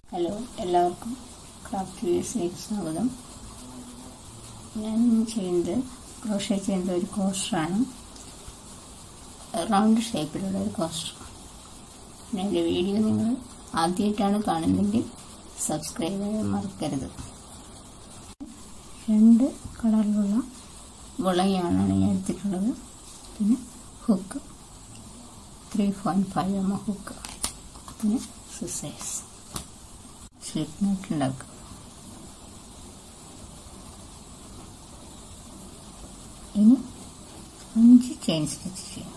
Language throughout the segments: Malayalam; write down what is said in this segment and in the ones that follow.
ഹലോ എല്ലാവർക്കും ക്രാഫ്റ്റ് വീഡിയോസിലേക്ക് സ്വാഗതം ഞാൻ ഇന്ന് ചെയ്യുന്നത് ക്രോഷേ ചെയ്യുന്നത് ഒരു കോസ്റ്ററാണ് റൗണ്ട് ഷേപ്പിലുള്ള ഒരു കോസ്റ്റർ പിന്നെ എൻ്റെ വീഡിയോ നിങ്ങൾ ആദ്യമായിട്ടാണ് കാണുന്നതെങ്കിൽ സബ്സ്ക്രൈബ് ചെയ്യാൻ മറക്കരുത് രണ്ട് കളറിലുള്ള വിളയാണ് ഞാൻ എടുത്തിട്ടുള്ളത് പിന്നെ hook three point five M hook പിന്നെ സിസേഴ്സ് സ്ലിപ്പ് നോട്ട് ഉണ്ടാക്കുക ഇനി അഞ്ച് ചെയിൻ സ്റ്റിച്ച് ചെയ്യണം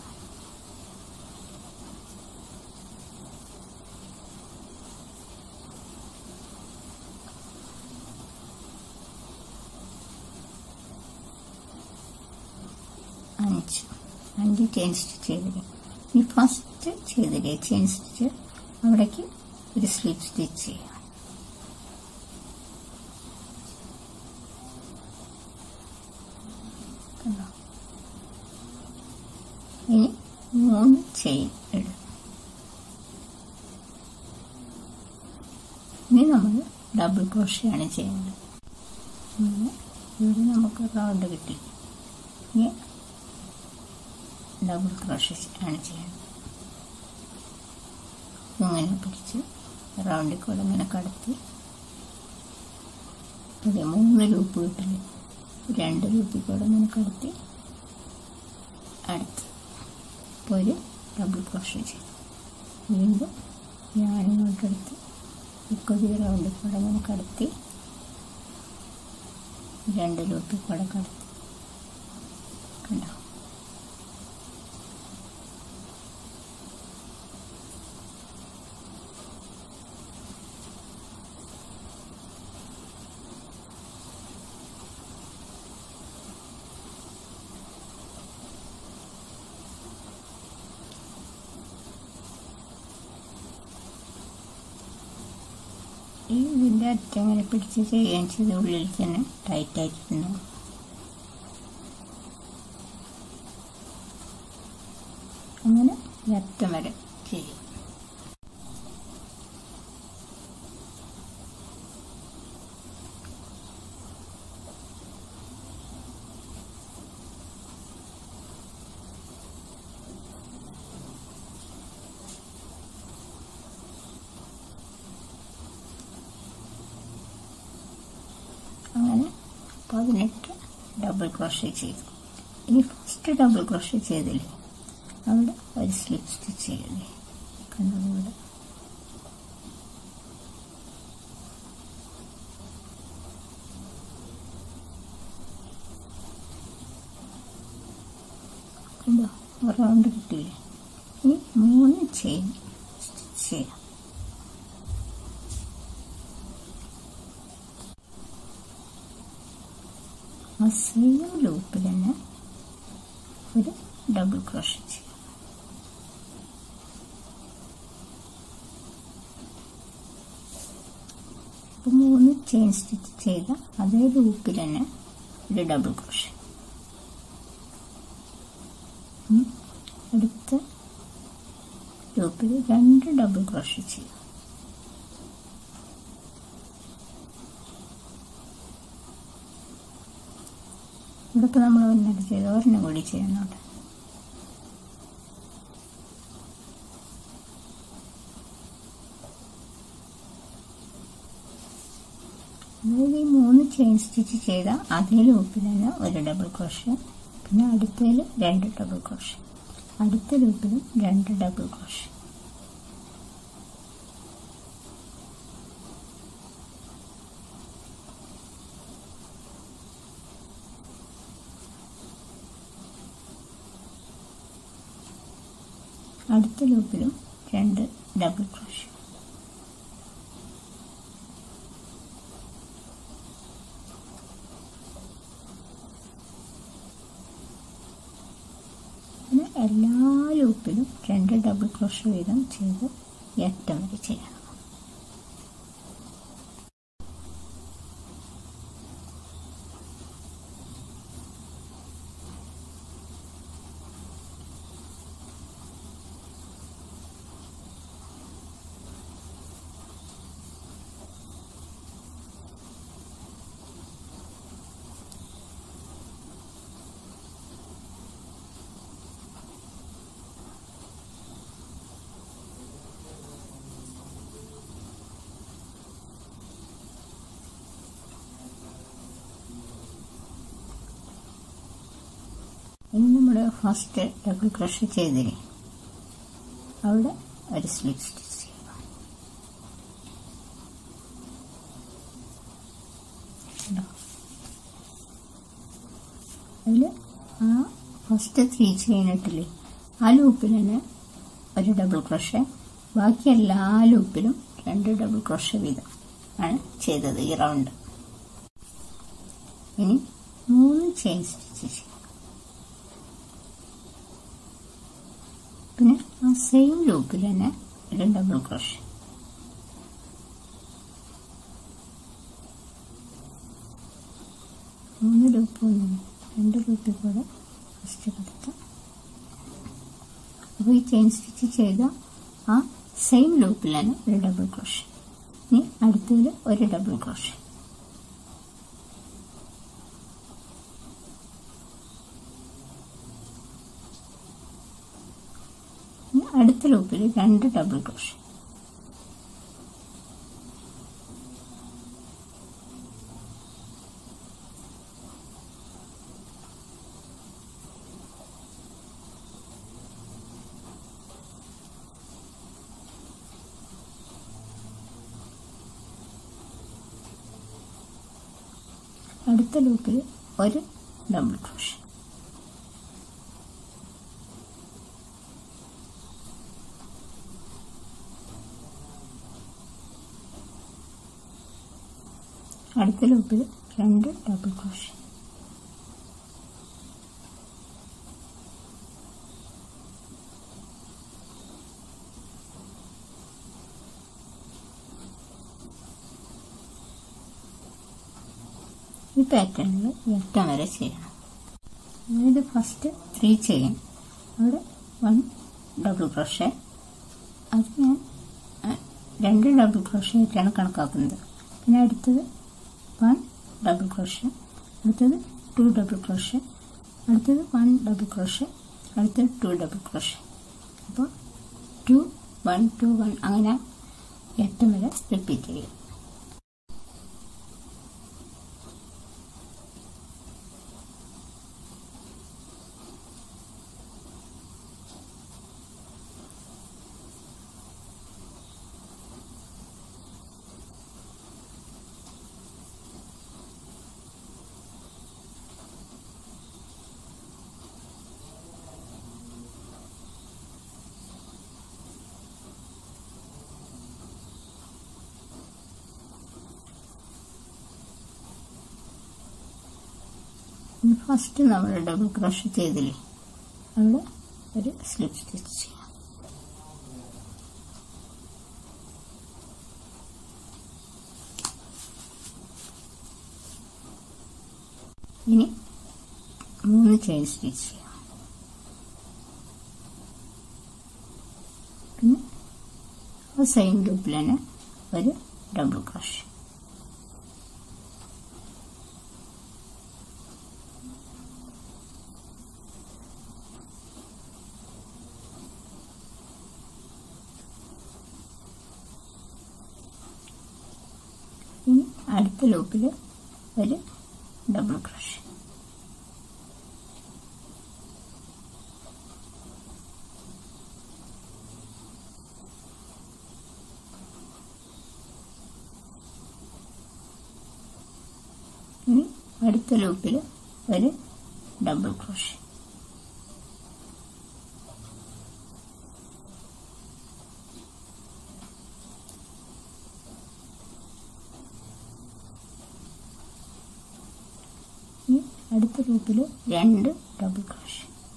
അഞ്ച് അഞ്ച് ചെയിൻ സ്റ്റിച്ച് ചെയ്തില്ലേ ഇനി ഫസ്റ്റ് ചെയ്തില്ലേ ചെയിൻ സ്റ്റിച്ച് അവിടേക്ക് ഒരു സ്ലിപ്പ് സ്റ്റിച്ച് ചെയ്യാം കണ്ടോ ഇനി മൂന്ന് ചെയിൻ ഇടും ഇനി നമ്മൾ ഡബിൾ ക്രോഷയാണ് ചെയ്യുന്നത് ഇങ്ങനെ ഇവിടെ നമുക്ക് റൗണ്ട് കിട്ടി ഇനി ഡബിൾ ക്രോഷ ആണ് ചെയ്യുന്നത് ഇങ്ങനെ പിടിച്ച് റൗണ്ടിൽ കൂടെ ഇങ്ങനെ കടത്തി അതെ മൂന്ന് ലൂപ്പ് കിട്ടില്ലേ രണ്ട് ലൂപ്പിൽ കൂടെ ഇങ്ങനെ കടത്തി അടുത്ത് ഇപ്പോൾ ഒരു ഡബിൾ ക്രോഷ ചെയ്തു വീണ്ടും ഞാനിങ്ങോട്ടെടുത്ത് ഇക്കൊരു റൗണ്ടിൽ കൂടെ ഇങ്ങനെ കടത്തി രണ്ട് ലൂപ്പിൽ കൂടെ കടത്തി കണ്ടോ ഈ ഇതിൻ്റെ അറ്റം ഇങ്ങനെ പിടിച്ച് ചെയ്യുകയും ചെയ്ത് ഉള്ളിൽ തന്നെ ടൈറ്റായിരിക്കുന്നു അങ്ങനെ ഈ അറ്റം വരെ ചെയ്യും അങ്ങനെ പതിനെട്ട് ഡബിൾ ക്രോഷേ ചെയ്തു ഇനി ഫസ്റ്റ് ഡബിൾ ക്രോഷേ ചെയ്തില്ലേ അവിടെ ഒരു സ്ലിപ്പ് സ്റ്റിച്ച് ചെയ്യണേ കണ്ടതുകൊണ്ട് കണ്ടോ റൗണ്ട് കിട്ടിയില്ലേ ഇനി മൂന്ന് ചെയിൻ സ്റ്റിച്ച് ചെയ്യാം ആ സെയിം ലൂപ്പിൽ തന്നെ ഒരു ഡബിൾ ക്രോഷ ചെയ്യാം ഇപ്പം മൂന്ന് ചെയിൻ സ്റ്റിച്ച് ചെയ്ത അതേ ലൂപ്പിൽ തന്നെ ഒരു ഡബിൾ ക്രോഷ അടുത്ത ലൂപ്പിൽ രണ്ട് ഡബിൾ ക്രോഷ ചെയ്യാം ഇവിടെ ഇപ്പോൾ നമ്മൾ ഒരെണ്ണം ചെയ്ത് ഒരെണ്ണം കൂടി ചെയ്യുന്നുണ്ട് അതായത് ഈ മൂന്ന് ചെയിൻ സ്റ്റിച്ച് ചെയ്ത അതേ ലൂപ്പിൽ തന്നെ ഒരു ഡബിൾ ക്രോഷ പിന്നെ അടുത്തതിൽ രണ്ട് ഡബിൾ ക്രോഷ അടുത്ത ലൂപ്പിലും രണ്ട് ഡബിൾ ക്രോഷ അടുത്ത ലൂപ്പിലും രണ്ട് ഡബിൾ ക്രോഷ പിന്നെ എല്ലാ ലൂപ്പിലും രണ്ട് ഡബിൾ ക്രോഷ വീതം ചെയ്ത് എട്ടം വരെ ചെയ്യണം ഇനി നമ്മൾ ഫസ്റ്റ് ഡബിൾ ക്രോഷ് ചെയ്തില്ലേ അവിടെ ഒരു സ്ലിപ്പ് സ്റ്റിച്ച് ചെയ്യണം കണ്ടോ? അതിൽ ആ ഫസ്റ്റ് ത്രീ ചെയിൻ ഇട്ടില്ലേ ആ ലൂപ്പിൽ തന്നെ ഒരു ഡബിൾ ക്രോഷ് ബാക്കി എല്ലാ ലൂപ്പിലും രണ്ട് ഡബിൾ ക്രോഷ് വീതം ആണ് ചെയ്തത് ഈ റൗണ്ട് ഇനി മൂന്ന് ചെയിൻ സ്റ്റിച്ച് ചെയ്യാം പിന്നെ ആ സെയിം ലൂപ്പിൽ തന്നെ ഒരു ഡബിൾ ക്രോഷ് മൂന്ന് ലൂപ്പ് ഒന്നും രണ്ട് ലൂപ്പിൽ കൂടെ ഫസ്റ്റ് കൊടുത്താൽ അപ്പോൾ ഈ ചെയിൻ സ്റ്റിച്ച് ചെയ്ത ആ സെയിം ലൂപ്പിൽ തന്നെ ഒരു ഡബിൾ ക്രോഷ് ഇനി അടുത്തതിൽ ഒരു ഡബിൾ ക്രോഷ് ഇനി അടുത്ത ലൂപ്പിൽ രണ്ട് ഡബിൾ ക്രോഷ് അടുത്ത ലൂപ്പിൽ ഒരു ഡബിൾ ക്രോഷ് അടുത്ത ലൂപ്പിൽ രണ്ട് ഡബിൾ ക്രോഷ് ഈ പാറ്റേണിൽ അറ്റം വരെ ചെയ്യണം അതായത് ഫസ്റ്റ് ത്രീ ചെയ്യും അവിടെ വൺ ഡബിൾ ക്രോഷേ അത് ഞാൻ അഹ്, രണ്ട് ഡബിൾ ക്രോഷേ ആയിട്ടാണ് കണക്കാക്കുന്നത് പിന്നെ അടുത്തത് വൺ ഡബിൾ ക്രോഷേ അടുത്തത് ടു ഡബിൾ ക്രോഷേ അടുത്തത് വൺ ഡബിൾ ക്രോഷേ അടുത്തത് ടു ഡബിൾ ക്രോഷേ അപ്പോൾ ടു വൺ ടു വൺ അങ്ങനെ എട്ട് വരെ റിപ്പീറ്റ് ചെയ്യും ഫസ്റ്റ് നമ്മൾ ഡബിൾ ക്രോഷ് ചെയ്തില്ലേ അവിടെ ഒരു സ്ലിപ്പ് സ്റ്റിച്ച് ചെയ്യാം ഇനി മൂന്ന് ചെയിൻ സ്റ്റിച്ച് ചെയ്യാം പിന്നെ ആ സെയിം ലൂപ്പിൽ തന്നെ ഒരു ഡബിൾ ക്രോഷ് ഇനി അടുത്ത ലൂപ്പിൽ ഒരു ഡബിൾ ക്രഷ് ഇനി അടുത്ത ലൂപ്പിൽ ഒരു ഡബിൾ ക്രോഷ് ഇനി അടുത്ത ലൂപ്പിൽ രണ്ട് ഡബിൾ ക്രോഷ്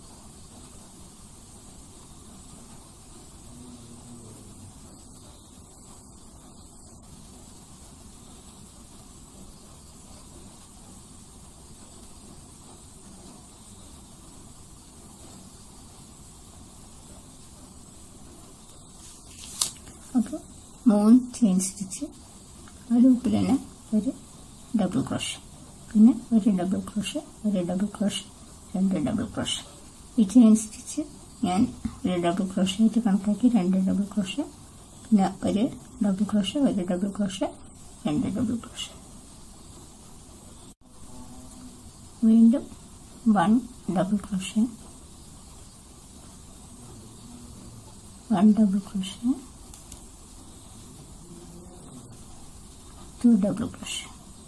അപ്പോൾ മൂന്ന് ചെയിൻ സ്റ്റിച്ച് ആ ലൂപ്പിൽ തന്നെ ഒരു ഡബിൾ ക്രോഷ് പിന്നെ ഒരു ഡബിൾ ക്രോഷ് ഒരു ഡബിൾ ക്രോഷ് രണ്ട് ഡബിൾ ക്രോഷ് ഈ ചെയിൻ സ്റ്റിച്ച് ഞാൻ ഒരു ഡബിൾ ക്രോഷ് ആയിട്ട് കണക്കാക്കി രണ്ട് ഡബിൾ ക്രോഷ് പിന്നെ ഒരു ഡബിൾ ക്രോഷ് ഒരു ഡബിൾ ക്രോഷ് രണ്ട് ഡബിൾ ക്രോഷ് വീണ്ടും one double crochet one double crochet two double crochet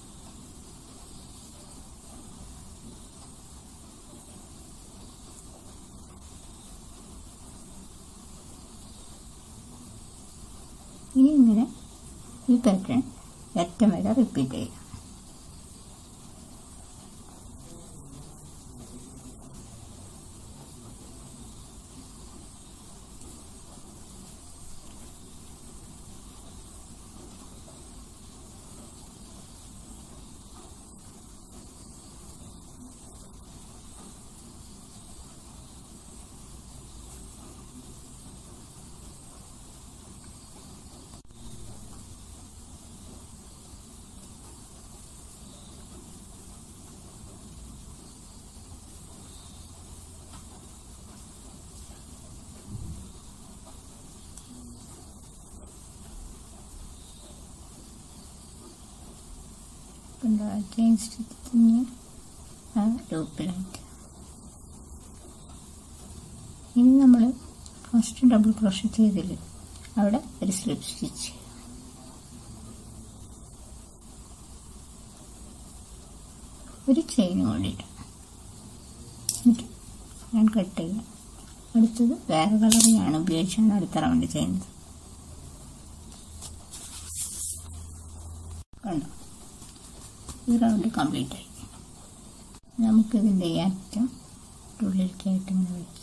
ഇനി ഇങ്ങനെ ഈ പാറ്റേൺ ഏറ്റവും വരെ റിപ്പീറ്റ് ചെയ്യുക എന്താ ചെയിൻ സ്റ്റിച്ചിങ് ആ ലൂപ്പിലായിട്ട് ഇനി നമ്മൾ ഫസ്റ്റ് ഡബിൾ ക്രോഷ് ചെയ്തില്ലേ അവിടെ ഒരു സ്ലിപ്പ് സ്റ്റിച്ച് ഒരു ചെയിൻ കൊണ്ടിട്ട് എന്നിട്ട് ഞാൻ കട്ട് ചെയ്യാം അടുത്തത് വേറെ കളറിലാണ് ഉപയോഗിച്ചാണ് അടുത്ത റൗണ്ട് ചെയ്യുന്നത് കണ്ടോ ഈ റൗണ്ട് കംപ്ലീറ്റ് ആയി നമുക്കിതിൻ്റെ ഈ അറ്റം ഉള്ളിലേക്കായിട്ട് ഇങ്ങനെ വയ്ക്കാം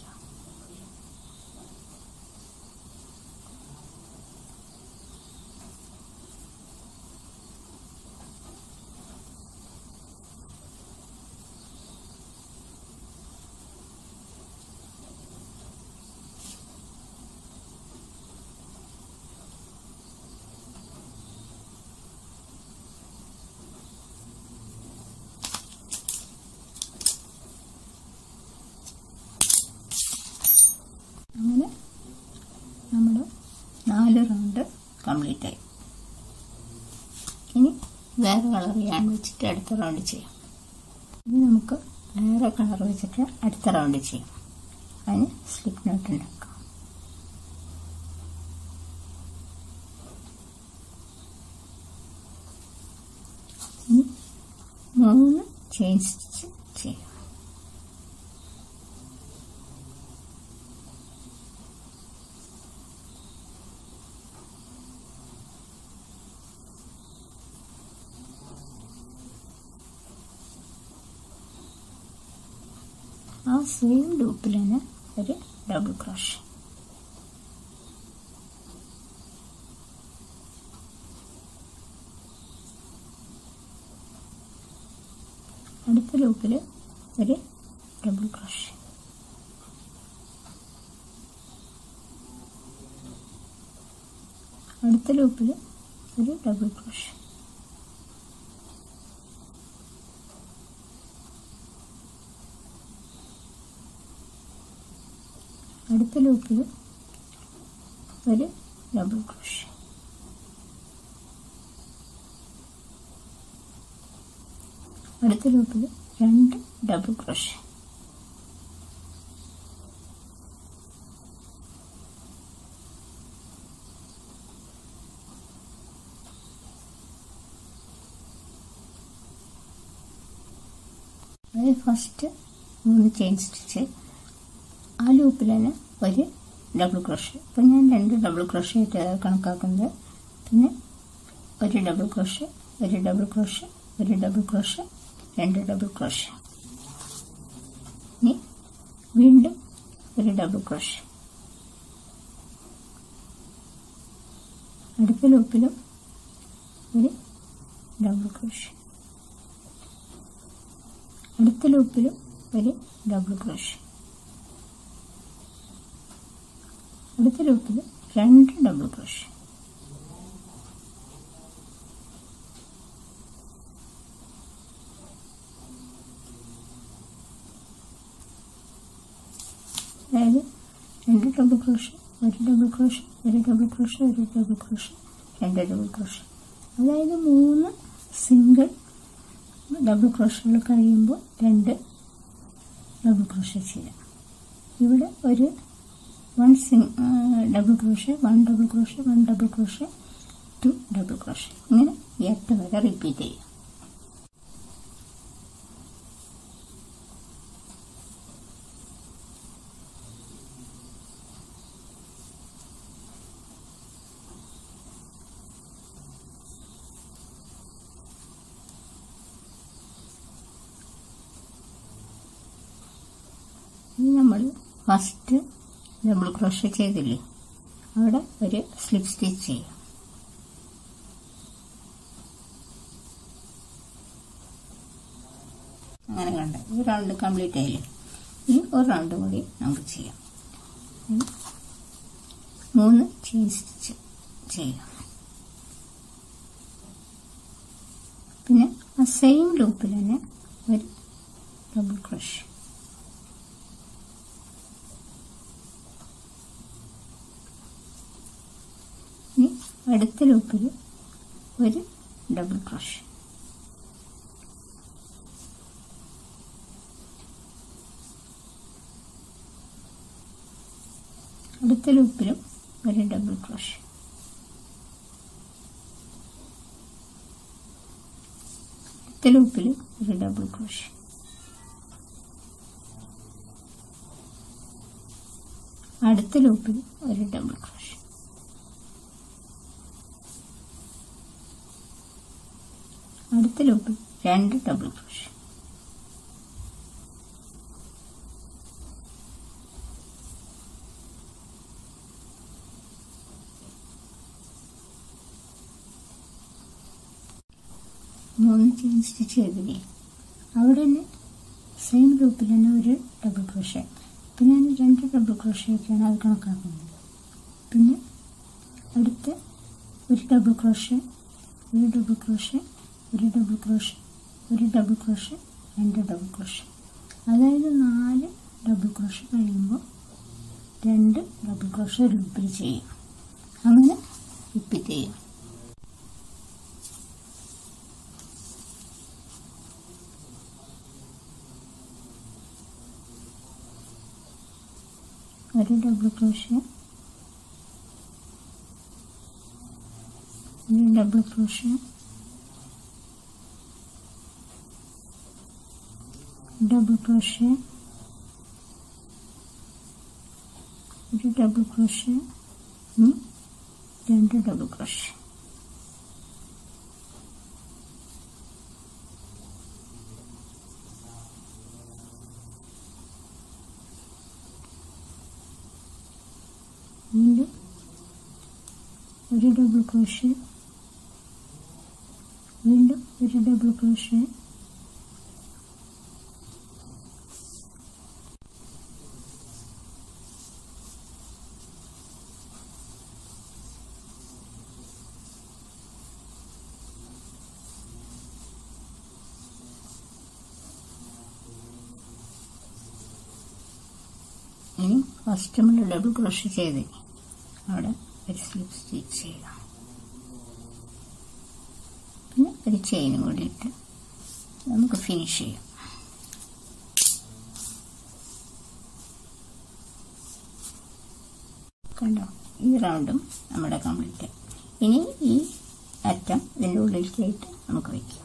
അങ്ങനെ നമ്മൾ നാല് റൗണ്ട് കംപ്ലീറ്റ് ആയി ഇനി വേറെ കളർ ചെയ്യാൻ വെച്ചിട്ട് അടുത്ത റൗണ്ട് ചെയ്യാം ഇനി നമുക്ക് വേറെ കളർ വെച്ചിട്ട് അടുത്ത റൗണ്ട് ചെയ്യാം അതിന് സ്ലിപ്പ് നോട്ട് ഉണ്ടാക്കാം ഇനി മൂന്ന് ചെയിൻ സ്റ്റിച്ച് ചെയ്യാം ആ സെയിം ലൂപ്പിൽ തന്നെ ഒരു ഡബിൾ ക്രോഷ് അടുത്ത ലൂപ്പിൽ ഒരു ഡബിൾ ക്രോഷ് അടുത്ത ലൂപ്പിൽ ഒരു ഡബിൾ ക്രോഷ് അടുത്ത ലൂപ്പിൽ ഒരു ഡബിൾ ക്രോഷ് അടുത്ത ലൂപ്പിൽ രണ്ട് ഡബിൾ ക്രോഷ് അതായത് ഫസ്റ്റ് മൂന്ന് ചെയിൻ സ്റ്റിച്ച് ആ ലൂപ്പിൽ തന്നെ ഒരു ഡബിൾ ക്രോഷ് ഇപ്പം ഞാൻ രണ്ട് ഡബിൾ ക്രോഷ് ആയിട്ട് കണക്കാക്കുന്നത് പിന്നെ ഒരു ഡബിൾ ക്രോഷ് ഒരു ഡബിൾ ക്രോഷ് ഒരു ഡബിൾ ക്രോഷ് രണ്ട് ഡബിൾ ക്രോഷ് ഇനി വീണ്ടും ഒരു ഡബിൾ ക്രോഷ് അടുത്ത ലൂപ്പിലും ഒരു ഡബിൾ ക്രോഷ് അടുത്ത ലൂപ്പിലും ഒരു ഡബിൾ ക്രോഷ് അടുത്ത ലൂപ്പിൽ രണ്ട് ഡബിൾ ക്രോഷ് അതായത് രണ്ട് ഡബിൾ ക്രോഷ് ഒരു ഡബിൾ ക്രോഷ് ഒരു ഡബിൾ ക്രോഷ് ഒരു ഡബിൾ ക്രോഷ് രണ്ട് ഡബിൾ ക്രോഷ് അതായത് മൂന്ന് സിംഗിൾ ഡബിൾ ക്രോഷുകൾ കഴിയുമ്പോൾ രണ്ട് ഡബിൾ ക്രോഷ്യ ചെയ്യാം ഇവിടെ ഒരു വൺ സിംഗ് double crochet one double crochet one double crochet two double crochet ഇങ്ങനെ ഈ അറ്റം വരെ റിപ്പീറ്റ് ചെയ്യാം ഇനി നമ്മൾ ഫസ്റ്റ് ഡബിൾ ക്രോഷ്യ ചെയ്തില്ലേ അവിടെ ഒരു സ്ലിപ്പ് സ്റ്റിച്ച് ചെയ്യാം അങ്ങനെ കണ്ട ഈ റൗണ്ട് കംപ്ലീറ്റ് ആയില്ലേ ഇനി ഒരു റൗണ്ട് കൂടി നമുക്ക് ചെയ്യാം ഇനി മൂന്ന് ചെയിൻ സ്റ്റിച്ച് ചെയ്യാം പിന്നെ ആ സെയിം ലൂപ്പിൽ തന്നെ ഒരു ഡബിൾ ക്രോഷ്യ ഇനി അടുത്ത ലൂപ്പിൽ ഒരു ഡബിൾ ക്രോഷ് അടുത്ത ലൂപ്പിലും ഒരു ഡബിൾ ക്രോഷ് അടുത്ത ലൂപ്പിൽ ഒരു ഡബിൾ ക്രോഷ് അടുത്ത ലൂപ്പിൽ ഒരു ഡബിൾ ക്രോഷ് അടുത്ത ലൂപ്പിൽ രണ്ട് ഡബിൾ ക്രോഷ് മൂന്ന് ചെയിൻ സ്റ്റിച്ച് ചെയ്തില്ലേ അവിടെ തന്നെ സെയിം ലൂപ്പിൽ തന്നെ ഒരു ഡബിൾ ക്രോഷ്യ ഇപ്പം ഞാൻ രണ്ട് ഡബിൾ ക്രോഷ്യയൊക്കെയാണ് അത് കണക്കാക്കുന്നത് പിന്നെ അടുത്ത ഒരു ഡബിൾ ക്രോഷ്യ ഒരു ഡബിൾ ക്രോഷ്യ ഒരു ഡബിൾ ക്രോഷ്യ ഒരു ഡബിൾ ക്രോഷ്യ രണ്ട് ഡബിൾ ക്രോഷ്യ അതായത് നാല് ഡബിൾ ക്രോഷ്യ കഴിയുമ്പോൾ രണ്ട് ഡബിൾ ക്രോഷ്യ ലൂപ്പിൽ ചെയ്യും അങ്ങനെ റിപ്പീറ്റ് ചെയ്യും ഒരു ഡബിൾ ക്രോഷ്യ ഒരു ഡബിൾ ക്രോഷ്യ ഡബിൾ ക്രോഷ്യ ഒരു ഡബിൾ ക്രോഷ്യ ഉം, രണ്ട് ഡബിൾ ക്രോഷ്യ വീണ്ടും ഒരു ഡബിൾ ക്രോഷ്യ വീണ്ടും ഒരു ഡബിൾ ക്രോഷ്യ ഇനി ഫസ്റ്റ് നമ്മൾ ഡബിൾ ക്രോഷ്യ ചെയ്ത് അവിടെ ഒരു സ്ലിപ്പ് സ്റ്റിച്ച് ചെയ്യുക പിന്നെ ഒരു ചെയിനും കൂടി ഇട്ട് നമുക്ക് ഫിനിഷ് ചെയ്യാം കണ്ടോ ഈ റൗണ്ടും നമ്മുടെ കംപ്ലീറ്റ് ഇനി ഈ അറ്റം ഇതിൻ്റെ ഉള്ളിലേക്കായിട്ട് നമുക്ക് വയ്ക്കാം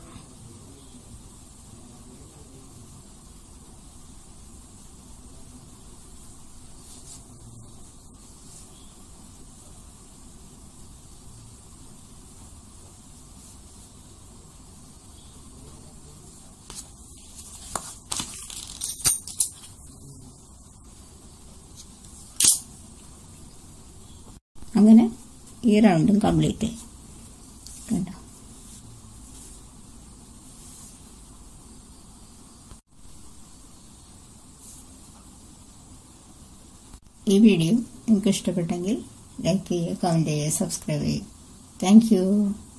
അങ്ങനെ ഈ റൗണ്ടും കംപ്ലീറ്റ് ആയി കണ്ടോ ഈ വീഡിയോ നിങ്ങൾക്ക് ഇഷ്ടപ്പെട്ടെങ്കിൽ ലൈക്ക് ചെയ്യുക കമൻറ്റ് ചെയ്യുക സബ്സ്ക്രൈബ് ചെയ്യുക താങ്ക് യു